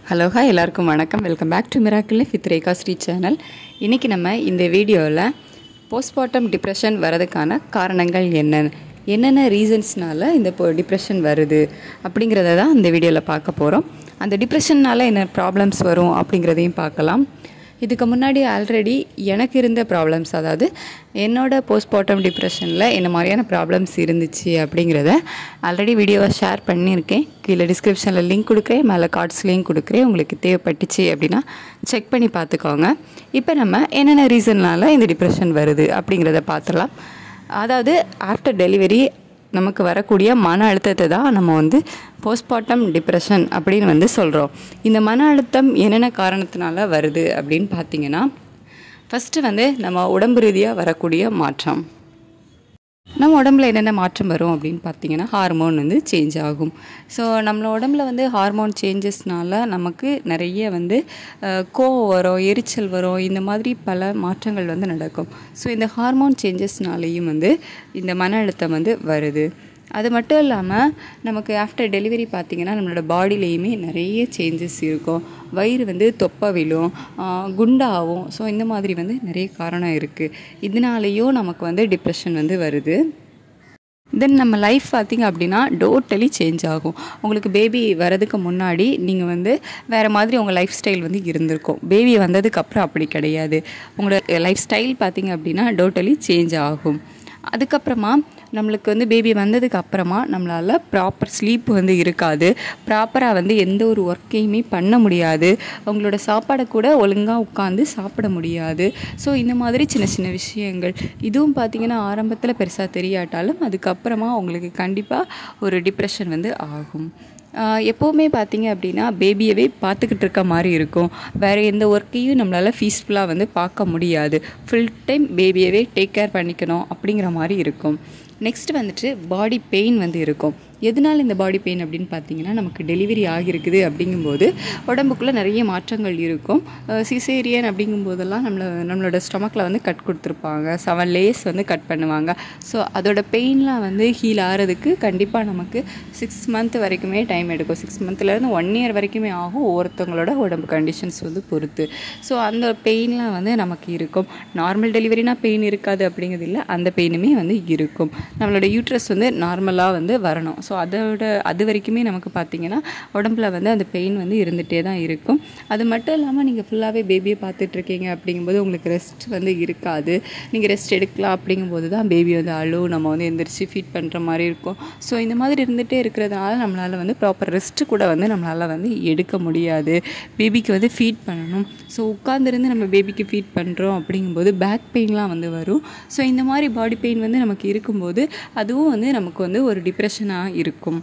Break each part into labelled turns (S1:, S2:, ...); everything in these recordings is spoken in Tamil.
S1: ஹலோ ஹாய் எல்லாருக்கும் வணக்கம் welcome back to miracle with Rekha Sri channel இன்றைக்கி நம்ம இந்த வீடியோவில் போஸ்ட்மார்ட்டம் டிப்ரெஷன் வரதுக்கான காரணங்கள் என்ன என்னென்ன ரீசன்ஸ்னால இந்த இப்போ டிப்ரெஷன் வருது அப்படிங்கிறத தான் இந்த வீடியோவில் பார்க்க போகிறோம் அந்த டிப்ரெஷன்னால் என்ன ப்ராப்ளம்ஸ் வரும் அப்படிங்கிறதையும் பார்க்கலாம் இதுக்கு முன்னாடி ஆல்ரெடி எனக்கு இருந்த ப்ராப்ளம்ஸ் அதாவது என்னோட போஸ்ட்மார்ட்டம் டிப்ரெஷனில் என்ன மாதிரியான ப்ராப்ளம்ஸ் இருந்துச்சு அப்படிங்கிறத ஆல்ரெடி வீடியோவை ஷேர் பண்ணியிருக்கேன் கீழே டிஸ்கிரிப்ஷனில் லிங்க் கொடுக்குறேன் மேலே கார்ட்ஸ்லேயும் கொடுக்குறேன் உங்களுக்கு தேவைப்பட்டுச்சு அப்படின்னா செக் பண்ணி பார்த்துக்கோங்க இப்போ நம்ம என்னென்ன ரீசன்னால் இந்த டிப்ரெஷன் வருது அப்படிங்கிறத பார்த்துடலாம் அதாவது ஆஃப்டர் டெலிவரி நமக்கு வரக்கூடிய மன அழுத்தத்தை தான் நம்ம வந்து போஸ்ட்மார்ட்டம் டிப்ரெஷன் அப்படின்னு வந்து சொல்கிறோம் இந்த மன அழுத்தம் என்னென்ன காரணத்தினால வருது அப்படின்னு பார்த்தீங்கன்னா ஃபஸ்ட்டு வந்து நம்ம உடம்பு ரீதியாக வரக்கூடிய மாற்றம் நம்ம உடம்புல என்னென்ன மாற்றம் வரும் அப்படின்னு பார்த்தீங்கன்னா ஹார்மோன் வந்து சேஞ்ச் ஆகும் ஸோ நம்மள உடம்புல வந்து ஹார்மோன் சேஞ்சஸ்னால நமக்கு நிறைய வந்து அஹ், கோவம் வரும் எரிச்சல் வரும் இந்த மாதிரி பல மாற்றங்கள் வந்து நடக்கும் ஸோ இந்த ஹார்மோன் சேஞ்சஸ்னாலேயும் வந்து இந்த மன அழுத்தம் வந்து வருது அது மட்டும் இல்லாமல் நமக்கு ஆஃப்டர் டெலிவரி பார்த்திங்கன்னா நம்மளோட பாடியிலையுமே நிறைய சேஞ்சஸ் இருக்கும் வயிறு வந்து தொப்பை விழும் ஆஹ் குண்டாகும் ஸோ இந்த மாதிரி வந்து நிறைய காரணம் இருக்குது இதனாலேயும் நமக்கு வந்து டிப்ரெஷன் வந்து வருது தென் நம்ம லைஃப் பார்த்திங்க அப்படின்னா டோட்டலி சேஞ்ச் ஆகும் உங்களுக்கு பேபி வரதுக்கு முன்னாடி நீங்கள் வந்து வேறு மாதிரி உங்கள் லைஃப் ஸ்டைல் வந்து இருந்திருக்கும் பேபி வந்ததுக்கப்புறம் அப்படி கிடையாது உங்களோட லைஃப் ஸ்டைல் பார்த்திங்க அப்படின்னா டோட்டலி சேஞ்ச் ஆகும் அதுக்கப்புறமா நம்மளுக்கு வந்து பேபி வந்ததுக்கு அப்புறமா நம்மளால் ப்ராப்பர் ஸ்லீப் வந்து இருக்காது ப்ராப்பராக வந்து எந்த ஒரு ஒர்க்கையுமே பண்ண முடியாது உங்களோட சாப்பாடை கூட ஒழுங்காக உட்காந்து சாப்பிட முடியாது ஸோ இந்த மாதிரி சின்ன சின்ன விஷயங்கள் இதுவும் பார்த்திங்கன்னா ஆரம்பத்தில் பெருசாக தெரியாட்டாலும் அதுக்கப்புறமா உங்களுக்கு கண்டிப்பாக ஒரு டிப்ரெஷன் வந்து ஆகும் ஆஹ் எப்போவுமே பார்த்தீங்க அப்படின்னா பேபியவே பார்த்துக்கிட்டு இருக்க மாதிரி இருக்கும் வேறு எந்த ஒர்க்கையும் நம்மளால் பீஸ்ஃபுல்லாக வந்து பார்க்க முடியாது ஃபுல் டைம் பேபியவே டேக் கேர் பண்ணிக்கணும் அப்படிங்கிற மாதிரி இருக்கும் நெக்ஸ்ட் வந்துட்டு பாடி பெயின் வந்து இருக்கும் எதனால் இந்த பாடி பெயின் அப்படின்னு பார்த்தீங்கன்னா நமக்கு டெலிவரி ஆகியிருக்குது அப்படிங்கும்போது உடம்புக்குள்ளே நிறைய மாற்றங்கள் இருக்கும் சிசேரியன் அப்படிங்கும்போதெல்லாம் நம்மளை நம்மளோட ஸ்டொமக்கில் வந்து கட் கொடுத்துருப்பாங்க செவன் லேஸ் வந்து கட் பண்ணுவாங்க ஸோ அதோட பெயின்லாம் வந்து ஹீல் ஆகிறதுக்கு கண்டிப்பாக நமக்கு சிக்ஸ் மந்த் வரைக்குமே டைம் எடுக்கும் சிக்ஸ் மந்த்லேருந்து ஒன் இயர் வரைக்குமே ஆகும் ஒவ்வொருத்தவங்களோட உடம்பு கண்டிஷன்ஸ் வந்து பொறுத்து ஸோ அந்த பெயின்லாம் வந்து நமக்கு இருக்கும் நார்மல் டெலிவரினா பெயின் இருக்காது அப்படிங்கிறது இல்லை அந்த பெயினுமே வந்து இருக்கும் நம்மளோட யூட்ரஸ் வந்து நார்மலாக வந்து வரணும் ஸோ அதோட அது வரைக்குமே நமக்கு பார்த்திங்கன்னா உடம்புல வந்து அந்த பெயின் வந்து இருந்துகிட்டே தான் இருக்கும் அது மட்டும் இல்லாமல் நீங்கள் ஃபுல்லாகவே பேபியை பார்த்துட்ருக்கீங்க அப்படிங்கும்போது உங்களுக்கு ரெஸ்ட் வந்து இருக்காது நீங்கள் ரெஸ்ட் எடுக்கலாம் அப்படிங்கும்போது தான் பேபி வந்து அழுவும் நம்ம வந்து எந்திரிச்சு ஃபீட் பண்ணுற மாதிரி இருக்கும் ஸோ இந்த மாதிரி இருந்துகிட்டே இருக்கிறதுனால நம்மளால் வந்து ப்ராப்பர் ரெஸ்ட்டு கூட வந்து நம்மளால் வந்து எடுக்க முடியாது பேபிக்கு வந்து ஃபீட் பண்ணணும் ஸோ உட்காந்துருந்து நம்ம பேபிக்கு ஃபீட் பண்ணுறோம் அப்படிங்கும்போது பேக் பெயின்லாம் வந்து வரும் ஸோ இந்த மாதிரி பாடி பெயின் வந்து நமக்கு இருக்கும்போது அதுவும் வந்து நமக்கு வந்து ஒரு டிப்ரெஷனாக இருக்கும்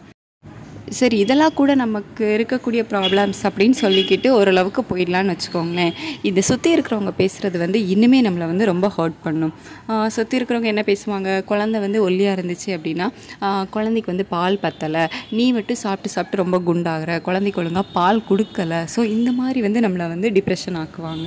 S1: சரி இதெல்லாம் கூட நமக்கு இருக்கக்கூடிய ப்ராப்ளம்ஸ் அப்படின்னு சொல்லிக்கிட்டு ஓரளவுக்கு போயிடலான்னு வச்சுக்கோங்களேன் இதை சுற்றி இருக்கிறவங்க பேசுகிறது வந்து இன்னுமே நம்மளை வந்து ரொம்ப ஹர்ட் பண்ணும் சுற்றி இருக்கிறவங்க என்ன பேசுவாங்க குழந்தை வந்து ஒல்லியாக இருந்துச்சு அப்படின்னா ஆஹ் குழந்தைக்கு வந்து பால் பத்தலை நீ மட்டும் சாப்பிட்டு சாப்பிட்டு ரொம்ப குண்டாகிற குழந்தைக்கு ஒழுங்காக பால் கொடுக்கல ஸோ இந்த மாதிரி வந்து நம்மளை வந்து டிப்ரெஷன் ஆக்குவாங்க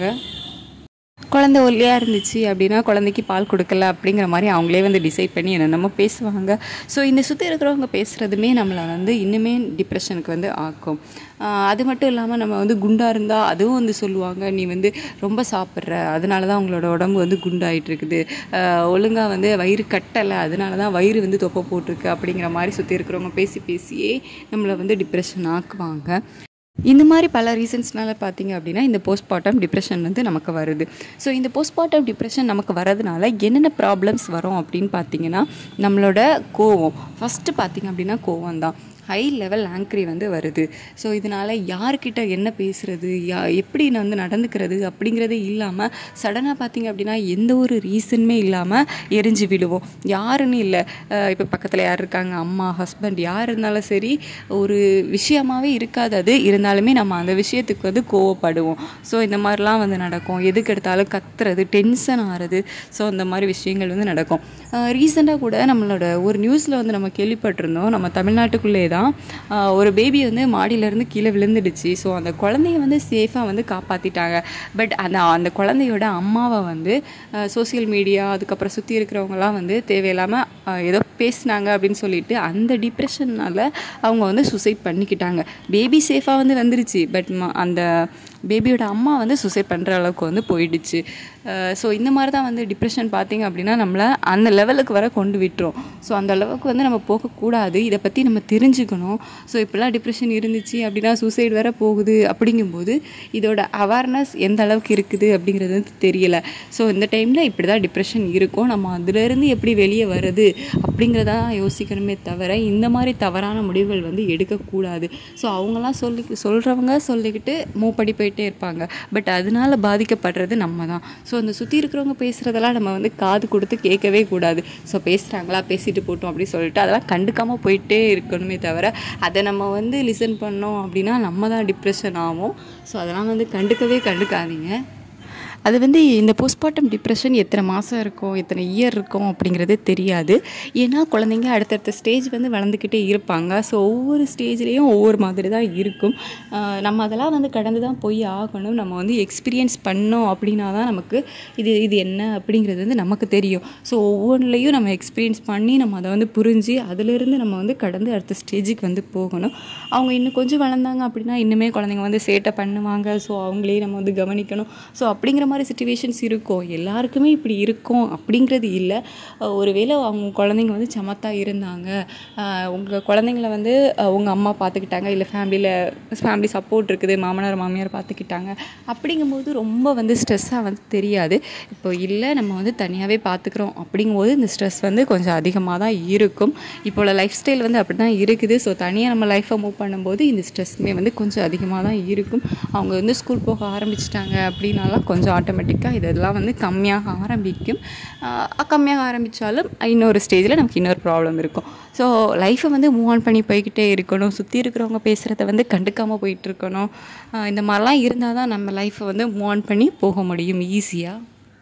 S1: குழந்தை ஒல்லியாக இருந்துச்சு அப்படின்னா குழந்தைக்கு பால் கொடுக்கல அப்படிங்கிற மாதிரி அவங்களே வந்து டிசைட் பண்ணி என்னென்னமோ பேசுவாங்க ஸோ இந்த சுற்றி இருக்கிறவங்க பேசுகிறதுமே நம்மளை வந்து இன்னுமே டிப்ரெஷனுக்கு வந்து ஆக்கும் ஆஹ் அது மட்டும் இல்லாமல் நம்ம வந்து குண்டாக இருந்தால் அதுவும் வந்து சொல்லுவாங்க நீ வந்து ரொம்ப சாப்பிட்ற அதனால தான் உங்களோட உடம்பு வந்து குண்டாயிட்டு இருக்குது ஒழுங்காக வந்து வயிறு கட்டலை அதனால தான் வயிறு வந்து தொப்பை போட்டிருக்கு அப்படிங்கிற மாதிரி சுற்றி இருக்கிறவங்க பேசி பேசியே நம்மளை வந்து டிப்ரெஷன் ஆக்குவாங்க இந்த மாதிரி பல ரீசன்ஸ்னால பார்த்தீங்க அப்படின்னா இந்த போஸ்ட்மார்ட்டம் டிப்ரெஷன் வந்து நமக்கு வருது ஸோ இந்த போஸ்ட்மார்ட்டம் டிப்ரெஷன் நமக்கு வரதுனால என்னென்ன ப்ராப்ளம்ஸ் வரும் அப்படின்னு பார்த்தீங்கன்னா நம்மளோட கோவம் ஃபஸ்ட்டு பார்த்தீங்க அப்படின்னா கோவம் தான் ஹை லெவல் ஆங்க்ரி வந்து வருது ஸோ இதனால் யார்கிட்ட என்ன பேசுகிறது யா எப்படி நான் வந்து நடந்துக்கிறது அப்படிங்கிறதே இல்லாமல் சடனாக பார்த்தீங்க அப்படின்னா எந்த ஒரு ரீசனுமே இல்லாமல் எரிஞ்சு விடுவோம் யாருன்னு இல்லை இப்போ பக்கத்தில் யார் இருக்காங்க அம்மா ஹஸ்பண்ட் யார் இருந்தாலும் சரி ஒரு விஷயமாவே இருக்காது அது இருந்தாலுமே நம்ம அந்த விஷயத்துக்கு வந்து கோவப்படுவோம் ஸோ இந்த மாதிரிலாம் வந்து நடக்கும் எதுக்கு எடுத்தாலும் கத்துறது டென்ஷன் ஆகிறது ஸோ இந்த மாதிரி விஷயங்கள் வந்து நடக்கும் ரீசெண்டாக கூட நம்மளோட ஒரு நியூஸில் வந்து நம்ம கேள்விப்பட்டிருந்தோம் நம்ம தமிழ்நாட்டுக்குள்ளே தான் ஆஹ் ஒரு பேபி வந்து மாடியிலேருந்து கீழே விழுந்துடுச்சு ஸோ அந்த குழந்தைய வந்து சேஃபாக வந்து காப்பாற்றிட்டாங்க பட் அந்த அந்த குழந்தையோட அம்மாவை வந்து சோஷியல் மீடியா அதுக்கப்புறம் சுற்றி இருக்கிறவங்கலாம் வந்து தேவையில்லாமல் ஏதோ பேசினாங்க அப்படின்னு சொல்லிட்டு அந்த டிப்ரெஷன்னால் அவங்க வந்து சூசைட் பண்ணிக்கிட்டாங்க பேபி சேஃபாக வந்து வந்துருச்சு பட் அந்த பேபியோட அம்மா வந்து சூசைட் பண்ணுற அளவுக்கு வந்து போயிடுச்சு ஸோ இந்த மாதிரி தான் வந்து டிப்ரெஷன் பார்த்திங்க அப்படின்னா நம்மளை அந்த லெவலுக்கு வர கொண்டு விட்டுரும் ஸோ அந்த அளவுக்கு வந்து நம்ம போகக்கூடாது இதை பற்றி நம்ம தெரிஞ்சுக்கணும் ஸோ இப்போல்லாம் டிப்ரெஷன் இருந்துச்சு அப்படின்னா சூசைட் வேற போகுது அப்படிங்கும்போது இதோட அவேர்னஸ் எந்த அளவுக்கு இருக்குது அப்படிங்கிறது வந்து தெரியலை ஸோ இந்த டைமில் இப்படி தான் டிப்ரெஷன் இருக்கும் நம்ம அதுலேருந்து எப்படி வெளியே வருது அப்படிங்கிறத யோசிக்கணுமே தவிர இந்த மாதிரி தவறான முடிவுகள் வந்து எடுக்கக்கூடாது ஸோ அவங்களாம் சொல்லி சொல்கிறவங்க சொல்லிக்கிட்டு மூவ் பண்ணி போயிட்டே இருப்பாங்க பட் அதனால பாதிக்கப்படுறது நம்ம தான் ஸோ அந்த சுற்றி இருக்கிறவங்க பேசுகிறதெல்லாம் நம்ம வந்து காது கொடுத்து கேட்கவே கூடாது ஸோ பேசுகிறாங்களா பேசிட்டு போட்டோம் அப்படின்னு சொல்லிட்டு அதெல்லாம் கண்டுக்காமல் போயிட்டே இருக்கணுமே தவிர அதை நம்ம வந்து லிசன் பண்ணோம் அப்படின்னா நம்ம தான் டிப்ரெஷன் ஆகும் ஸோ அதெல்லாம் வந்து கண்டுக்கவே கண்டுக்காதீங்க அது வந்து இந்த போஸ்ட்மார்ட்டம் டிப்ரெஷன் எத்தனை மாதம் இருக்கும் எத்தனை இயர் இருக்கும் அப்படிங்கிறது தெரியாது ஏன்னா குழந்தைங்க அடுத்தடுத்த ஸ்டேஜ் வந்து வளர்ந்துக்கிட்டே இருப்பாங்க ஸோ ஒவ்வொரு ஸ்டேஜ்லேயும் ஒவ்வொரு மாதிரி தான் இருக்கும் ஆஹ் நம்ம அதெல்லாம் வந்து கடந்து தான் போய் ஆகணும் நம்ம வந்து எக்ஸ்பீரியன்ஸ் பண்ணோம் அப்படின்னா தான் நமக்கு இது இது என்ன அப்படிங்கிறது வந்து நமக்கு தெரியும் ஸோ ஒவ்வொன்றுலையும் நம்ம எக்ஸ்பீரியன்ஸ் பண்ணி நம்ம அதை வந்து புரிஞ்சு அதிலிருந்து நம்ம வந்து கடந்து அடுத்த ஸ்டேஜுக்கு வந்து போகணும் அவங்க இன்னும் கொஞ்சம் வளர்ந்தாங்க அப்படின்னா இன்னுமே குழந்தைங்க வந்து சேட்டை பண்ணுவாங்க ஸோ அவங்களே நம்ம வந்து கவனிக்கணும் ஸோ அப்படிங்கிற மாதிரி சுச்சுவேஷன்ஸ் இருக்கும் எல்லாருக்குமே இப்படி இருக்கும் அப்படிங்கிறது இல்லை அஹ் ஒருவேளை அவங்க குழந்தைங்க வந்து சமத்தா இருந்தாங்க உங்கள் குழந்தைங்கள வந்து உங்கள் அம்மா பார்த்துக்கிட்டாங்க இல்லை ஃபேமிலியில் ஃபேமிலி சப்போர்ட் இருக்குது மாமனார் மாமியார் பார்த்துக்கிட்டாங்க அப்படிங்கும்போது ரொம்ப வந்து ஸ்ட்ரெஸ்ஸாக வந்து தெரியாது இப்போ இல்லை நம்ம வந்து தனியாகவே பார்த்துக்குறோம் அப்படிங்கும்போது இந்த ஸ்ட்ரெஸ் வந்து கொஞ்சம் அதிகமாக தான் இருக்கும் இப்போ உள்ள லைஃப் ஸ்டைல் வந்து அப்படி தான் இருக்குது ஸோ தனியாக நம்ம லைஃப்பை மூவ் பண்ணும்போது இந்த ஸ்ட்ரெஸ்மே வந்து கொஞ்சம் அதிகமாக தான் இருக்கும் அவங்க வந்து ஸ்கூல் போக ஆரம்பிச்சிட்டாங்க அப்படின்னாலாம் கொஞ்சம் ஆட்டோமேட்டிக்காக இதெல்லாம் வந்து கம்மியாக ஆரம்பிக்கும் ஆஹ் கம்மியாக ஆரம்பித்தாலும் இன்னொரு ஸ்டேஜில் நமக்கு இன்னொரு ப்ராப்ளம் இருக்கும் ஸோ லைஃப்பை வந்து மூவ் ஆன் பண்ணி போய்கிட்டே இருக்கணும் சுற்றி இருக்கிறவங்க பேசுகிறத வந்து கண்டுக்காமல் போயிட்டு இருக்கணும் ஆஹ் இந்த மாதிரிலாம் இருந்தால் தான் நம்ம லைஃப்பை வந்து மூவ் ஆன் பண்ணி போக முடியும் ஈஸியாக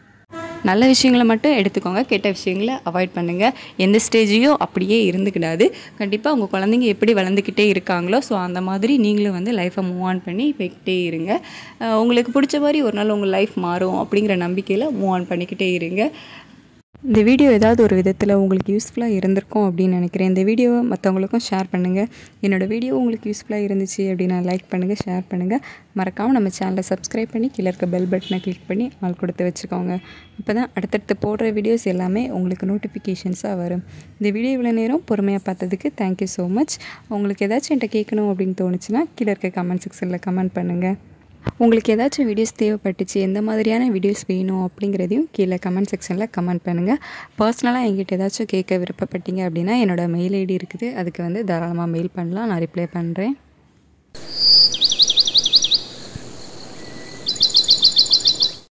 S1: நல்ல விஷயங்களை மட்டும் எடுத்துக்கோங்க கெட்ட விஷயங்களை அவாய்ட் பண்ணுங்கள் எந்த ஸ்டேஜையும் அப்படியே இருந்துக்கிடாது கண்டிப்பாக உங்கள் குழந்தைங்க எப்படி வளர்ந்துக்கிட்டே இருக்காங்களோ ஸோ அந்த மாதிரி நீங்களும் வந்து லைஃப்பை மூவ் ஆன் பண்ணி போய்கிட்டே இருங்க அஹ் உங்களுக்கு பிடிச்ச மாதிரி ஒரு நாள் உங்கள் லைஃப் மாறும் அப்படிங்கிற நம்பிக்கையில் மூவ் ஆன் பண்ணிக்கிட்டே இருங்க இந்த வீடியோ ஏதாவது ஒரு விதத்தில் உங்களுக்கு யூஸ்ஃபுல்லாக இருந்திருக்கும் அப்படின்னு நினைக்கிறேன் இந்த வீடியோவை மற்றவங்களுக்கும் ஷேர் பண்ணுங்கள் என்னோடய வீடியோ உங்களுக்கு யூஸ்ஃபுல்லாக இருந்துச்சு அப்படின்னா லைக் பண்ணுங்கள் ஷேர் பண்ணுங்கள் மறக்காமல் நம்ம சேனலை சப்ஸ்கிரைப் பண்ணி கீழே இருக்க பெல் பட்டனை கிளிக் பண்ணி ஆள் கொடுத்து வச்சுக்கோங்க அப்போ தான் அடுத்தடுத்து போடுற வீடியோஸ் எல்லாமே உங்களுக்கு நோட்டிஃபிகேஷன்ஸாக வரும் இந்த வீடியோ இவ்வளோ நேரம் பொறுமையாக பார்த்ததுக்கு தேங்க்யூ ஸோ மச் உங்களுக்கு ஏதாச்சும் என்கிட்ட கேட்கணும் அப்படின்னு தோணுச்சுன்னா கீழே இருக்க கமெண்ட் செக்ஷனில் கமெண்ட் பண்ணுங்கள் உங்களுக்கு ஏதாச்சும் வீடியோஸ் தேவைப்பட்டுச்சு எந்த மாதிரியான வீடியோஸ் வேணும் அப்படிங்கிறதையும் கீழே கமெண்ட் செக்ஷனில் கமெண்ட் பண்ணுங்கள் பர்சனலாக எங்கிட்ட ஏதாச்சும் கேட்க விருப்பப்பட்டீங்க அப்படின்னா என்னோடய மெயில் ஐடி இருக்குது அதுக்கு வந்து தாராளமாக மெயில் பண்ணலாம் நான் ரிப்ளை பண்ணுறேன்